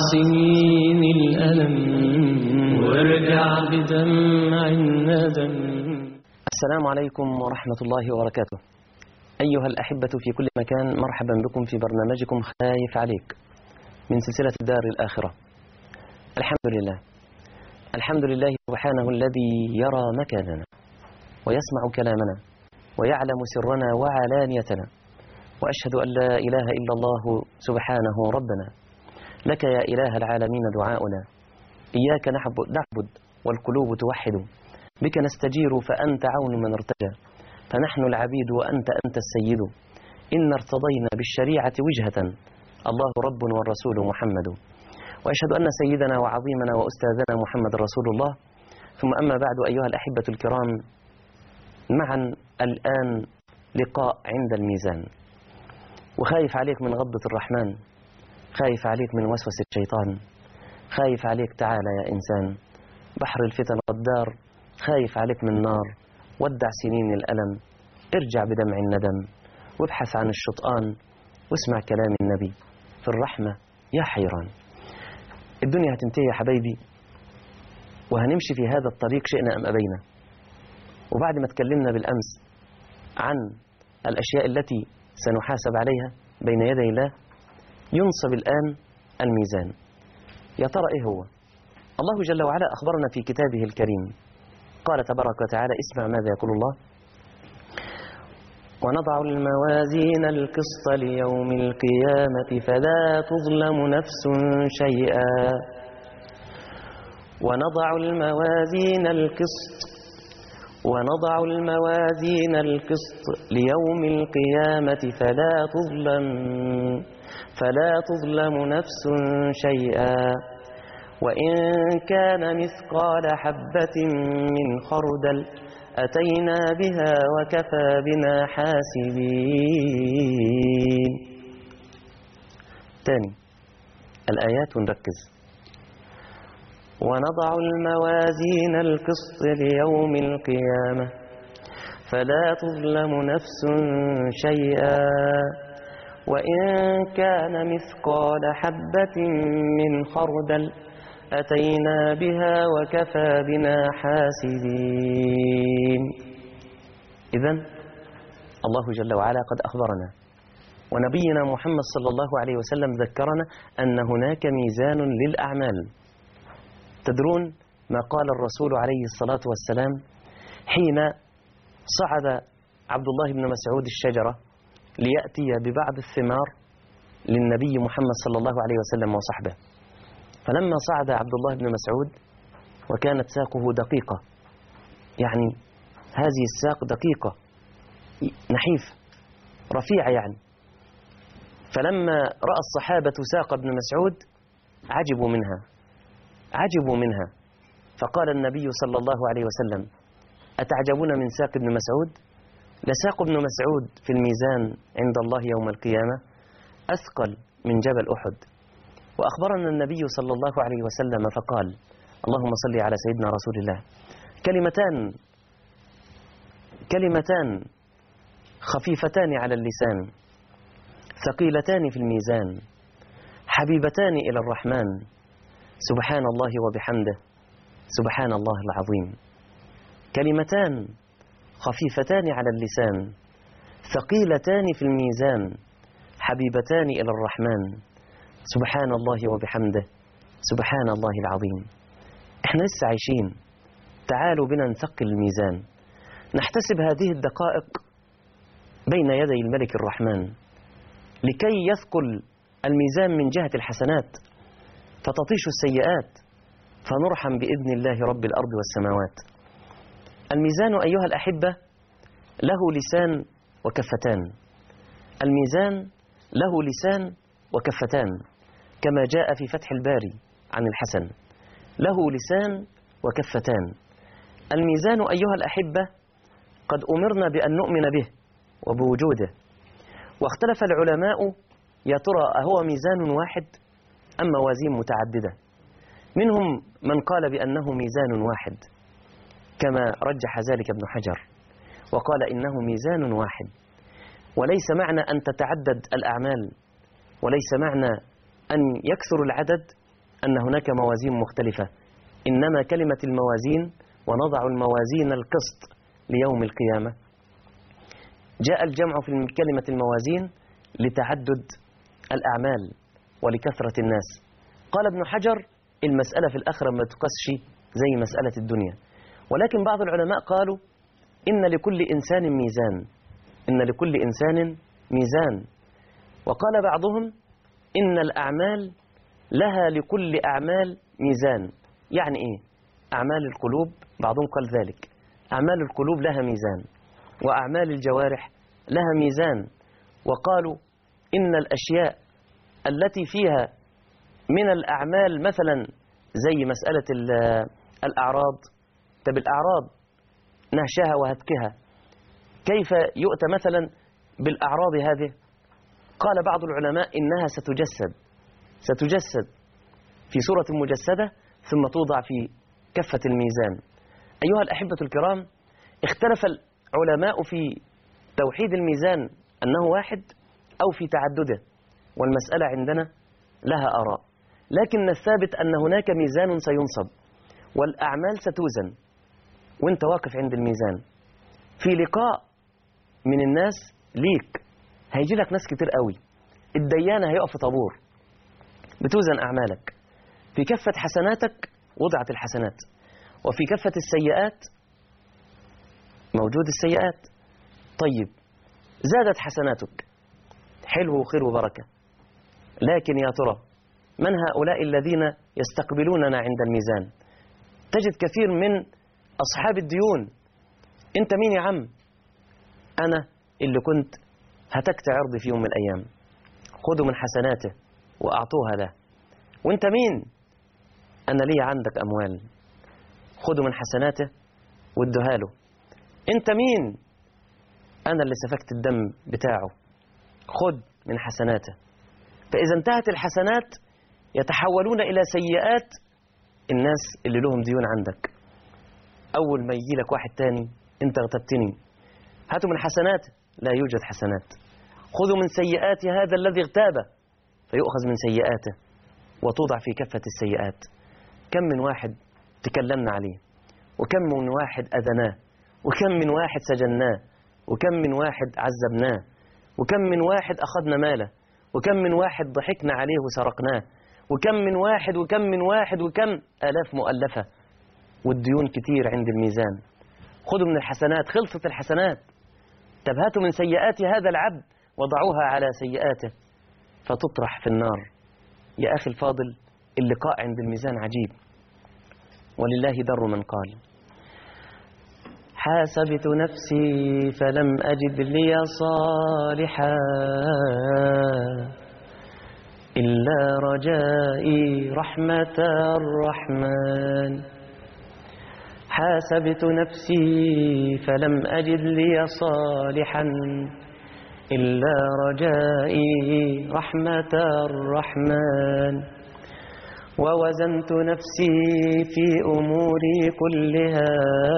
سنين الألم وارجع بدمع الندم السلام عليكم ورحمة الله وبركاته أيها الأحبة في كل مكان مرحبا بكم في برنامجكم خايف عليك من سلسلة الدار الآخرة الحمد لله الحمد لله سبحانه الذي يرى مكاننا ويسمع كلامنا ويعلم سرنا وعلانيتنا وأشهد أن لا إله إلا الله سبحانه ربنا لك يا إله العالمين دعاؤنا إياك نعبد, نعبد والقلوب توحد بك نستجير فأنت عون من ارتجى فنحن العبيد وأنت أنت السيد إن ارتضينا بالشريعة وجهة الله رب والرسول محمد وأشهد أن سيدنا وعظيمنا وأستاذنا محمد رسول الله ثم أما بعد أيها الأحبة الكرام معا الآن لقاء عند الميزان وخايف عليك من غضة الرحمن خايف عليك من وسوسة الشيطان خايف عليك تعالى يا إنسان بحر الفتن والدار خايف عليك من نار ودع سنين الألم ارجع بدمع الندم وابحث عن الشطآن واسمع كلام النبي في الرحمة يا حيران الدنيا هتنتهي يا حبايبي وهنمشي في هذا الطريق شئنا أم أبينا وبعد ما تكلمنا بالأمس عن الأشياء التي سنحاسب عليها بين يدي الله ينصب الآن الميزان يا ترى إيه هو الله جل وعلا أخبرنا في كتابه الكريم قال تبارك وتعالى اسمع ماذا يقول الله ونضع الموازين القسط ليوم القيامة فلا تظلم نفس شيئا ونضع الموازين القسط ونضع الموازين القسط ليوم القيامة فلا تظلم فلا تظلم نفس شيئا وإن كان مثقال حبة من خردل أتينا بها وكفى بنا حاسبين تاني الآيات ونركز ونضع الموازين القسط ليوم القيامة فلا تظلم نفس شيئا وإن كان مثقال حبة من خردل أتينا بها وكفى بنا حاسبين إذا الله جل وعلا قد أخبرنا ونبينا محمد صلى الله عليه وسلم ذكرنا أن هناك ميزان للأعمال تدرون ما قال الرسول عليه الصلاة والسلام حين صعد عبد الله بن مسعود الشجرة ليأتي ببعض الثمار للنبي محمد صلى الله عليه وسلم وصحبه فلما صعد عبد الله بن مسعود وكانت ساقه دقيقة يعني هذه الساق دقيقة نحيفة رفيعة يعني فلما رأى الصحابة ساق ابن مسعود عجبوا منها عجبوا منها فقال النبي صلى الله عليه وسلم أتعجبون من ساق ابن مسعود لساق ابن مسعود في الميزان عند الله يوم القيامة أثقل من جبل أحد وأخبرنا النبي صلى الله عليه وسلم فقال اللهم صل على سيدنا رسول الله كلمتان كلمتان خفيفتان على اللسان ثقيلتان في الميزان حبيبتان إلى الرحمن سبحان الله وبحمده سبحان الله العظيم كلمتان خفيفتان على اللسان ثقيلتان في الميزان حبيبتان إلى الرحمن سبحان الله وبحمده سبحان الله العظيم احنا لسه عايشين تعالوا بنا نثقل الميزان نحتسب هذه الدقائق بين يدي الملك الرحمن لكي يثقل الميزان من جهة الحسنات فتطيش السيئات فنرحم بإذن الله رب الأرض والسماوات الميزان أيها الأحبة له لسان وكفتان الميزان له لسان وكفتان كما جاء في فتح الباري عن الحسن له لسان وكفتان الميزان أيها الأحبة قد أمرنا بأن نؤمن به وبوجوده واختلف العلماء يا ترى أهو ميزان واحد أم موازين متعددة منهم من قال بأنه ميزان واحد كما رجح ذلك ابن حجر وقال إنه ميزان واحد وليس معنى أن تتعدد الأعمال وليس معنى أن يكثر العدد أن هناك موازين مختلفة إنما كلمة الموازين ونضع الموازين القسط ليوم القيامة جاء الجمع في كلمة الموازين لتعدد الأعمال ولكثرة الناس قال ابن حجر المسألة في الآخرة ما تقسش زي مسألة الدنيا ولكن بعض العلماء قالوا إن لكل إنسان ميزان إن لكل إنسان ميزان وقال بعضهم إن الأعمال لها لكل أعمال ميزان يعني إيه أعمال القلوب بعضهم قال ذلك أعمال القلوب لها ميزان وأعمال الجوارح لها ميزان وقالوا إن الأشياء التي فيها من الأعمال مثلا زي مسألة الأعراض طب الأعراض نهشها وهتكها كيف يؤتى مثلا بالأعراض هذه قال بعض العلماء إنها ستجسد ستجسد في صورة مجسدة ثم توضع في كفة الميزان أيها الأحبة الكرام اختلف العلماء في توحيد الميزان أنه واحد أو في تعدده والمسألة عندنا لها آراء لكن الثابت أن هناك ميزان سينصب والأعمال ستوزن وانت واقف عند الميزان في لقاء من الناس ليك هيجي لك ناس كتير قوي الديانة هيقف في طابور بتوزن أعمالك في كفة حسناتك وضعت الحسنات وفي كفة السيئات موجود السيئات طيب زادت حسناتك حلو وخير وبركة لكن يا ترى من هؤلاء الذين يستقبلوننا عند الميزان تجد كثير من أصحاب الديون أنت مين يا عم أنا اللي كنت هتكت عرضي في يوم من الأيام خذوا من حسناته وأعطوها له وأنت مين أنا لي عندك أموال خذوا من حسناته وادوها له أنت مين أنا اللي سفكت الدم بتاعه خذ من حسناته فإذا انتهت الحسنات يتحولون إلى سيئات الناس اللي لهم ديون عندك أول ما يجي لك واحد تاني أنت اغتبتني هاتوا من حسناته لا يوجد حسنات خذوا من سيئات هذا الذي اغتابه فيؤخذ من سيئاته وتوضع في كفة السيئات كم من واحد تكلمنا عليه وكم من واحد أذناه وكم من واحد سجناه وكم من واحد عذبناه وكم من واحد أخذنا ماله وكم من واحد ضحكنا عليه وسرقناه وكم من واحد وكم من واحد وكم آلاف مؤلفة والديون كتير عند الميزان خذوا من الحسنات خلصت الحسنات طب هاتوا من سيئات هذا العبد وضعوها على سيئاته فتطرح في النار يا أخي الفاضل اللقاء عند الميزان عجيب ولله در من قال حاسبت نفسي فلم أجد لي صالحا إلا رجائي رحمة الرحمن حاسبت نفسي فلم أجد لي صالحا إلا رجائي رحمة الرحمن ووزنت نفسي في أموري كلها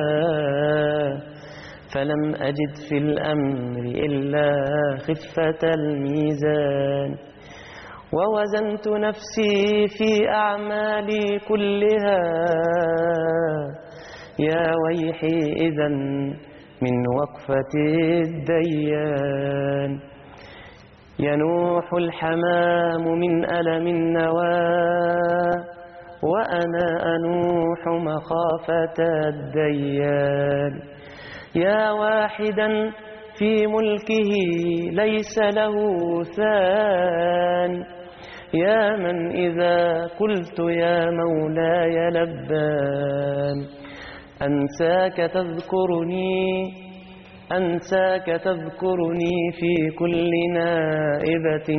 فلم أجد في الأمر إلا خفة الميزان ووزنت نفسي في أعمالي كلها يا ويحي إذا من وقفة الديان ينوح الحمام من ألم النوى وأنا أنوح مخافة الديان يا واحدا في ملكه ليس له ثان يا من إذا قلت يا مولاي لبان أنساك تذكرني أنساك تذكرني في كل نائبة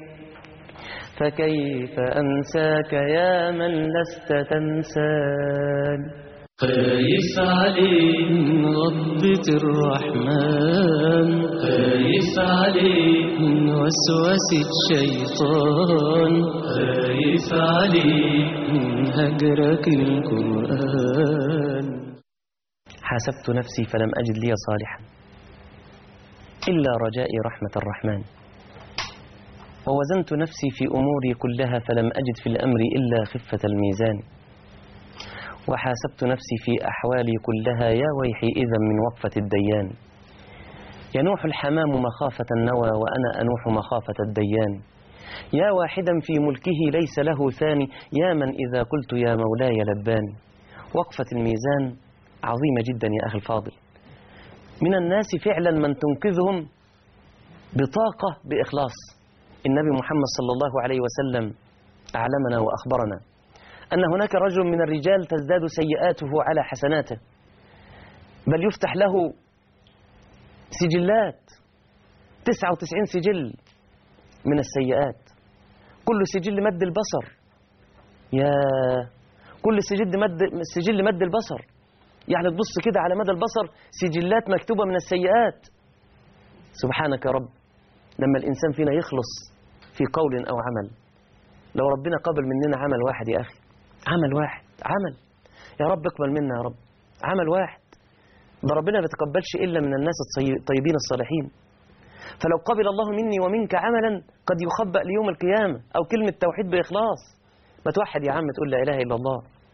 فكيف أنساك يا من لست تنسان خايف عليك من غضبة الرحمن خايف عليك من وسوسة الشيطان خايف عليك من هجرك القرآن حاسبت نفسي فلم أجد لي صالحا إلا رجائي رحمة الرحمن ووزنت نفسي في أموري كلها فلم أجد في الأمر إلا خفة الميزان وحاسبت نفسي في أحوالي كلها يا ويحي إذا من وقفة الديان ينوح الحمام مخافة النوى وأنا أنوح مخافة الديان يا واحدا في ملكه ليس له ثاني يا من إذا قلت يا مولاي لباني وقفة الميزان عظيمة جدا يا أخي الفاضل من الناس فعلا من تنقذهم بطاقة بإخلاص النبي محمد صلى الله عليه وسلم أعلمنا وأخبرنا أن هناك رجل من الرجال تزداد سيئاته على حسناته بل يفتح له سجلات 99 سجل من السيئات كل سجل مد البصر يا كل سجل مد سجل مد البصر يعني تبص كده على مدى البصر سجلات مكتوبة من السيئات سبحانك يا رب لما الإنسان فينا يخلص في قول أو عمل لو ربنا قبل مننا عمل واحد يا أخي عمل واحد عمل يا رب اقبل منا يا رب عمل واحد ده ربنا ما بيتقبلش إلا من الناس الطيبين الصالحين فلو قبل الله مني ومنك عملا قد يخبأ ليوم القيامة أو كلمة توحيد بإخلاص ما توحد يا عم تقول لا إله إلا الله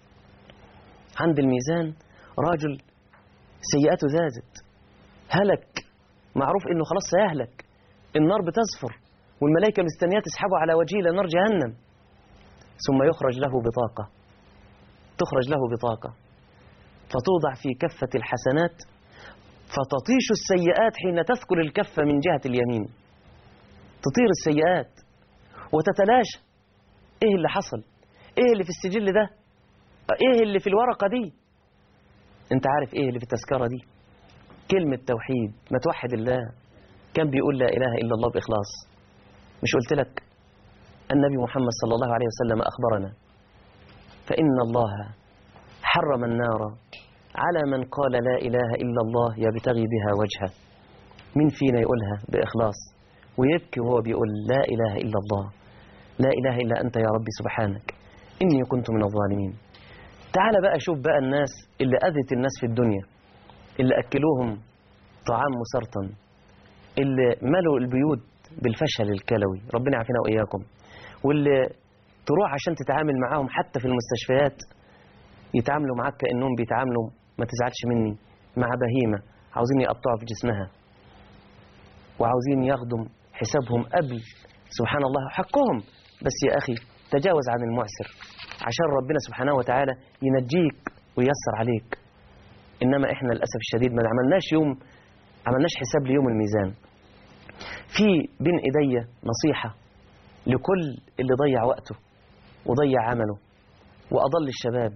عند الميزان راجل سيئاته زادت هلك معروف انه خلاص سيهلك النار بتزفر والملائكة مستنية تسحبه على وجهه إلى نار جهنم ثم يخرج له بطاقة تخرج له بطاقة فتوضع في كفة الحسنات فتطيش السيئات حين تثقل الكفة من جهة اليمين تطير السيئات وتتلاشى ايه اللي حصل ايه اللي في السجل ده ايه اللي في الورقة دي انت عارف ايه اللي في التذكرة دي كلمة توحيد ما توحد الله كان بيقول لا إله إلا الله بإخلاص مش قلت لك النبي محمد صلى الله عليه وسلم أخبرنا فإن الله حرم النار على من قال لا إله إلا الله يبتغي بها وجهه مين فينا يقولها بإخلاص ويبكي وهو بيقول لا إله إلا الله لا إله إلا أنت يا ربي سبحانك إني كنت من الظالمين تعال بقى شوف بقى الناس اللي أذت الناس في الدنيا اللي أكلوهم طعام مسرطن اللي ملوا البيوت بالفشل الكلوي ربنا يعافينا وإياكم واللي تروح عشان تتعامل معاهم حتى في المستشفيات يتعاملوا معاك كأنهم بيتعاملوا ما تزعلش مني مع بهيمة عاوزين يقطعوا في جسمها وعاوزين ياخدوا حسابهم قبل سبحان الله حقهم بس يا أخي تجاوز عن المعسر عشان ربنا سبحانه وتعالى ينجيك وييسر عليك إنما إحنا للأسف الشديد ما عملناش يوم عملناش حساب ليوم الميزان في بين إيديا نصيحة لكل اللي ضيع وقته وضيع عمله وأضل الشباب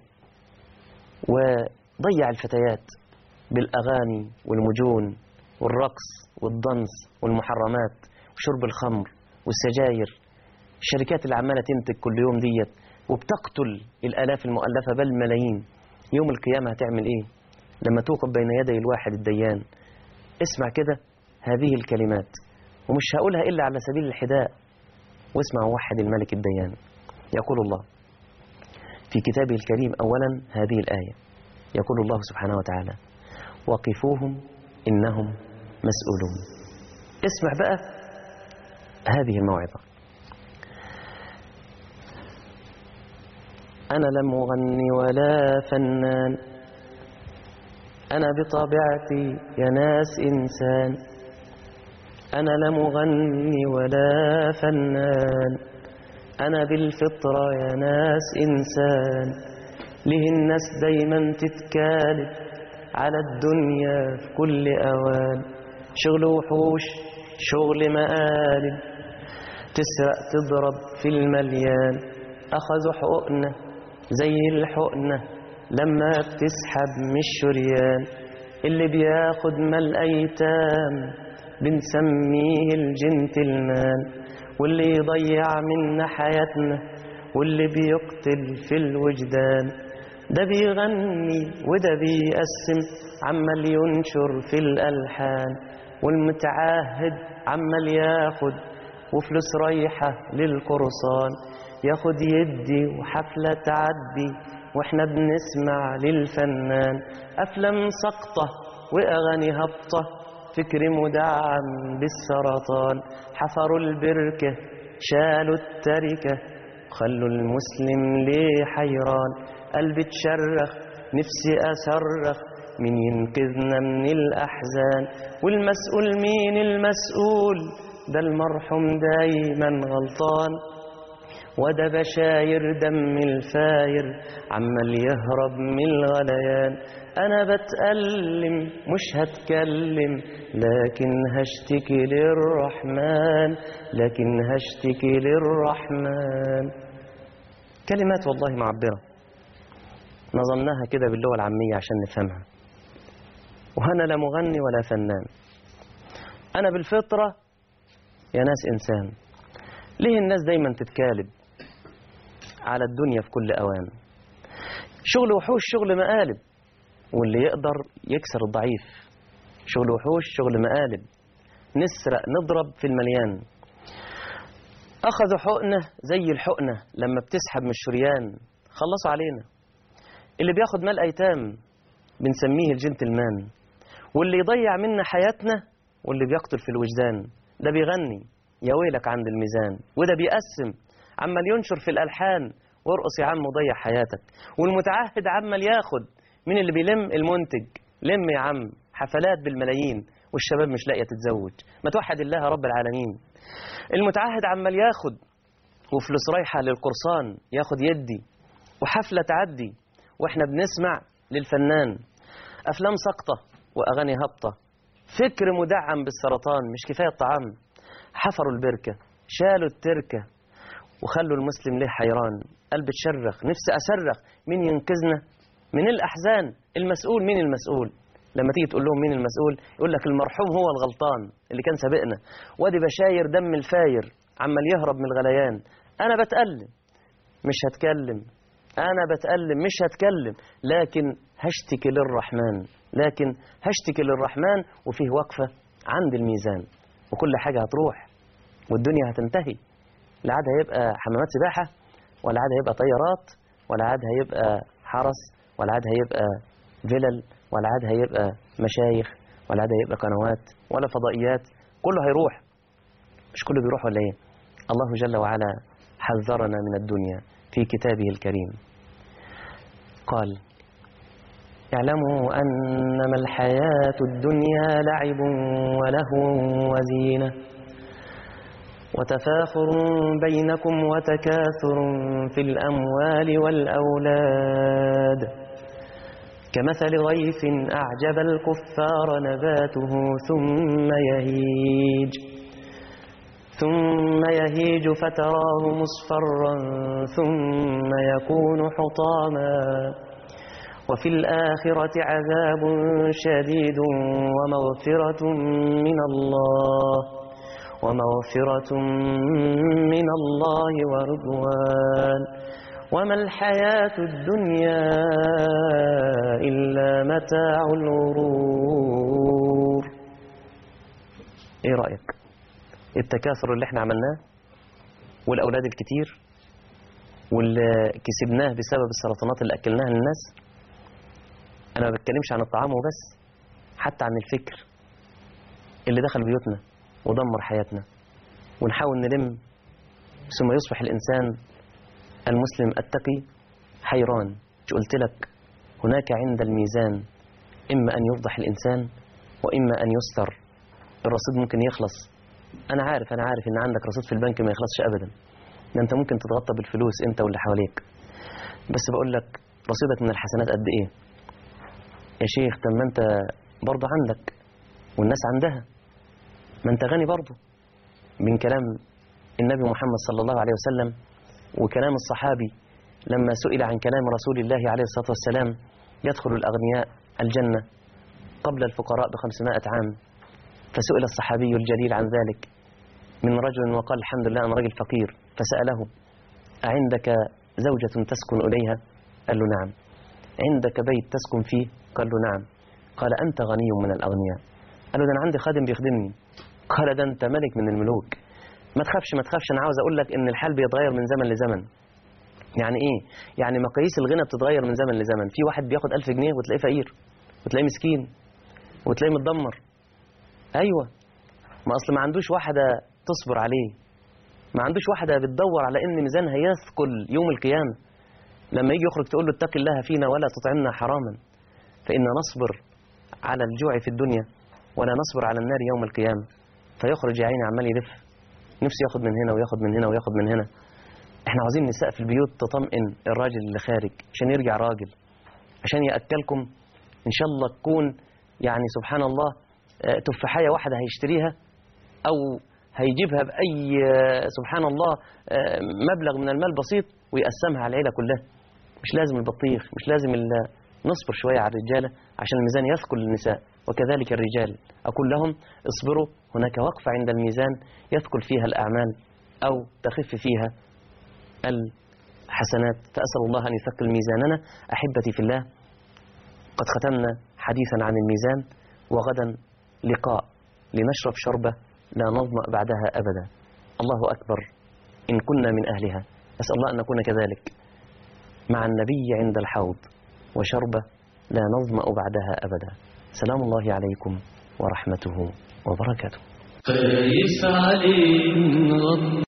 وضيع الفتيات بالأغاني والمجون والرقص والضنس والمحرمات وشرب الخمر والسجاير الشركات اللي عمالة تنتج كل يوم ديت وبتقتل الآلاف المؤلفة بل ملايين يوم القيامة هتعمل إيه لما توقف بين يدي الواحد الديان اسمع كده هذه الكلمات ومش هقولها إلا على سبيل الحداء واسمع وحد الملك الديان يقول الله في كتابه الكريم أولا هذه الآية يقول الله سبحانه وتعالى وقفوهم إنهم مسؤولون اسمع بقى هذه الموعظة أنا لم أغني ولا فنان أنا بطبيعتي يا ناس إنسان أنا لم أغني ولا فنان أنا بالفطرة يا ناس إنسان ليه الناس دايما تتكالب على الدنيا في كل أوان شغل وحوش شغل مقالب تسرق تضرب في المليان أخذوا حقوقنا زي الحقنة لما بتسحب من الشريان اللي بياخد مال أيتام بنسميه الجنتلمان واللي يضيع منا حياتنا واللي بيقتل في الوجدان ده بيغني وده بيقسم عمال ينشر في الألحان والمتعاهد عمال ياخد وفلوس رايحة للقرصان ياخد يدي وحفلة تعدي واحنا بنسمع للفنان أفلام سقطة وأغاني هبطة فكر مدعم بالسرطان حفروا البركة شالوا التركة خلوا المسلم ليه حيران قلبي تشرخ نفسي أصرخ من ينقذنا من الأحزان والمسؤول مين المسؤول ده المرحوم دايما غلطان وده بشاير دم الفاير عمال يهرب من الغليان انا بتألم مش هتكلم لكن هشتكي للرحمن لكن هشتكي للرحمن كلمات والله معبرة نظمناها كده باللغة العامية عشان نفهمها وأنا لا مغني ولا فنان أنا بالفطرة يا ناس إنسان ليه الناس دايما تتكالب على الدنيا في كل أوان شغل وحوش شغل مقالب واللي يقدر يكسر الضعيف شغل وحوش شغل مقالب نسرق نضرب في المليان أخذوا حقنة زي الحقنة لما بتسحب من الشريان خلصوا علينا اللي بياخد مال أيتام بنسميه الجنتلمان واللي يضيع منا حياتنا واللي بيقتل في الوجدان ده بيغني يا ويلك عند الميزان وده بيقسم عمال ينشر في الألحان وارقص يا عم وضيع حياتك والمتعهد عمال ياخد مين اللي بيلم المنتج لم يا عم حفلات بالملايين والشباب مش لاقيه تتزوج ما توحد الله رب العالمين المتعهد عمال ياخد وفلوس رايحه للقرصان ياخد يدي وحفله تعدي واحنا بنسمع للفنان افلام سقطه واغاني هابطه فكر مدعم بالسرطان مش كفايه الطعام حفروا البركه شالوا التركه وخلوا المسلم ليه حيران قلب تشرخ نفسي أصرخ مين ينقذنا من الأحزان المسؤول مين المسؤول لما تيجي تقول لهم مين المسؤول يقول لك المرحوم هو الغلطان اللي كان سابقنا وادي بشاير دم الفاير عمال يهرب من الغليان أنا بتألم مش هتكلم أنا بتألم مش هتكلم لكن هشتكي للرحمن لكن هشتكي للرحمن وفيه وقفة عند الميزان وكل حاجة هتروح والدنيا هتنتهي لا عاد هيبقى حمامات سباحة ولا عاد هيبقى طيارات ولا عاد هيبقى حرس ولا عاد هيبقى فلل ولا عاد هيبقى مشايخ ولا عاد هيبقى قنوات ولا فضائيات كله هيروح مش كله بيروح ولا ايه الله جل وعلا حذرنا من الدنيا في كتابه الكريم قال اعلموا أنما الحياة الدنيا لعب ولهو وزينة وتفاخر بينكم وتكاثر في الأموال والأولاد كمثل غيث أعجب الكفار نباته ثم يهيج ثم يهيج فتراه مصفرا ثم يكون حطاما وفي الآخرة عذاب شديد ومغفرة من الله ومغفرة من الله ورضوان وما الحياة الدنيا إلا متاع الغرور إيه رأيك التكاثر اللي احنا عملناه والأولاد الكتير واللي كسبناه بسبب السرطانات اللي أكلناها للناس أنا ما بتكلمش عن الطعام وبس حتى عن الفكر اللي دخل بيوتنا ودمر حياتنا ونحاول نلم ثم يصبح الإنسان المسلم التقي حيران مش قلت لك هناك عند الميزان إما أن يفضح الإنسان وإما أن يستر الرصيد ممكن يخلص أنا عارف أنا عارف إن عندك رصيد في البنك ما يخلصش أبدا ده أنت ممكن تتغطى بالفلوس أنت واللي حواليك بس بقول لك رصيدك من الحسنات قد إيه يا شيخ طب ما أنت برضه عندك والناس عندها ما أنت غني برضه من كلام النبي محمد صلى الله عليه وسلم وكلام الصحابي لما سئل عن كلام رسول الله عليه الصلاة والسلام يدخل الأغنياء الجنة قبل الفقراء بخمسمائة عام فسئل الصحابي الجليل عن ذلك من رجل وقال الحمد لله أنا رجل فقير فسأله أعندك زوجة تسكن إليها قال له نعم عندك بيت تسكن فيه قال له نعم قال أنت غني من الأغنياء قال له ده أنا عندي خادم بيخدمني قال ده أنت ملك من الملوك ما تخافش ما تخافش أنا عاوز أقول لك إن الحال بيتغير من زمن لزمن يعني إيه؟ يعني مقاييس الغنى بتتغير من زمن لزمن في واحد بياخد ألف جنيه وتلاقيه فقير وتلاقيه مسكين وتلاقيه متدمر أيوة ما أصل ما عندوش واحدة تصبر عليه ما عندوش واحدة بتدور على إن ميزانها يثقل يوم القيامة لما يجي يخرج تقول له اتق الله فينا ولا تطعمنا حراما فإن نصبر على الجوع في الدنيا ولا نصبر على النار يوم القيامة فيخرج يا عيني عمال يلف نفسه ياخد من هنا وياخد من هنا وياخد من هنا احنا عاوزين نساء في البيوت تطمئن الراجل اللي خارج عشان يرجع راجل عشان يأكلكم إن شاء الله تكون يعني سبحان الله آه، تفاحية واحدة هيشتريها أو هيجيبها بأي آه، سبحان الله آه، مبلغ من المال بسيط ويقسمها على العيلة كلها مش لازم البطيخ مش لازم ال- نصبر شوية على الرجالة عشان الميزان يثقل النساء وكذلك الرجال أقول لهم اصبروا هناك وقفة عند الميزان يثقل فيها الأعمال أو تخف فيها الحسنات فأسأل الله أن يثقل ميزاننا أحبتي في الله قد ختمنا حديثا عن الميزان وغدا لقاء لنشرب شربة لا نظمأ بعدها أبدا الله أكبر إن كنا من أهلها أسأل الله أن نكون كذلك مع النبي عند الحوض وشربة لا نظمأ بعدها أبدا سلام الله عليكم ورحمته وبركاته قيس عليه غض